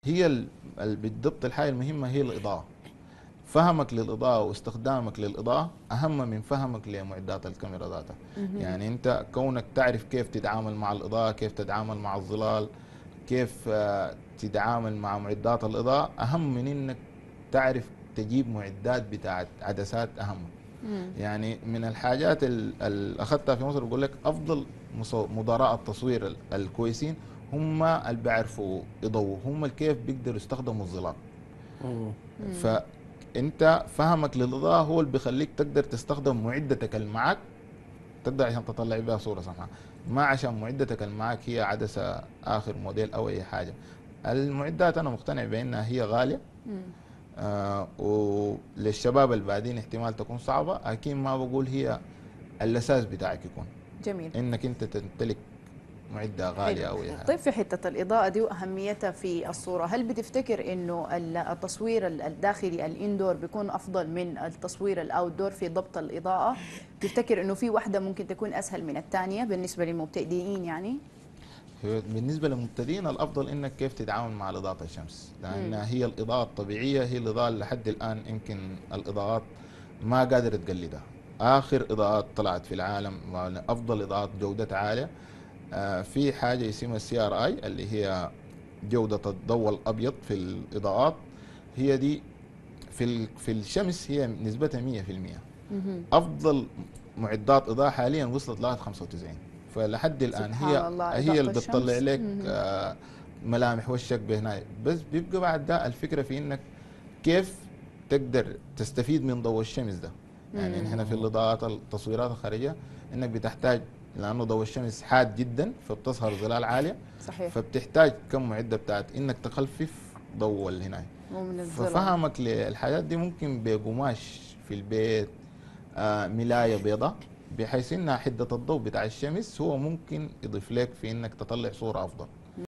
هي ال- ال- بالضبط الحاجه المهمه هي الاضاءه فهمك للاضاءه واستخدامك للاضاءه اهم من فهمك لمعدات الكاميرا ذاتها يعني انت كونك تعرف كيف تتعامل مع الاضاءه كيف تتعامل مع الظلال كيف آه، تتعامل مع معدات الاضاءه اهم من انك تعرف تجيب معدات بتاعت عدسات اهم مم. يعني من الحاجات اللي اخذتها في مصر بقول لك افضل مصو- مدراء التصوير ال- الكويسين هم اللي بيعرفوا يضووا هم اللي كيف بيقدروا يستخدموا الظلال مم. فانت فهمك للاضاءه هو اللي بيخليك تقدر تستخدم معدتك اللي معك تقدر عشان تطلع بها صوره صح ما عشان معدتك اللي معك هي عدسه اخر موديل او اي حاجه المعدات انا مقتنع بانها هي غاليه مم. آه وللشباب اللي بعدين احتمال تكون صعبه اكيد ما بقول هي الاساس بتاعك يكون جميل انك انت تمتلك معده غاليه حلو. او اي حاجه طيب في حتة الإضاءة دي وأهميتها في الصورة هل بتفتكر إنه ال- التصوير ال- الداخلي الإندور بيكون أفضل من التصوير الأوتدور في ضبط الإضاءة تفتكر إنه في واحدة ممكن تكون أسهل من الثانية بالنسبة للمبتدئين يعني هو بالنسبه للمبتدئين الافضل انك كيف تتعامل مع اضاءه الشمس لان هي الاضاءه الطبيعيه هي الاضاءه اللي لحد الان يمكن الاضاءات ما قادره تقلدها اخر اضاءات طلعت في العالم افضل اضاءات جودتها عاليه آه، في حاجه اسمها السي ار اي اللي هي جوده الضوء الابيض في الاضاءات هي دي في ال- في الشمس هي نسبتها 100% مهم. افضل معدات اضاءه حاليا وصلت لغايه 95 فلحد الان سبحان هي الله، هي إضاءة اللي بتطلع الشمس. لك مهم. آه، ملامح وشك بهنا بس بيبقى بعد ده الفكره في انك كيف تقدر تستفيد من ضوء الشمس ده يعني مم. هنا في الاضاءات التصويرات الخارجيه انك بتحتاج لانه ضوء الشمس حاد جدا فبتظهر ظلال عاليه صحيح فبتحتاج كم معده بتاعت انك تخفف ضوء اللي هنا مو من الظلام ففهمك للحاجات دي ممكن بقماش في البيت آه ملايه بيضاء بحيث انها حده الضوء بتاع الشمس هو ممكن يضيف لك في انك تطلع صوره افضل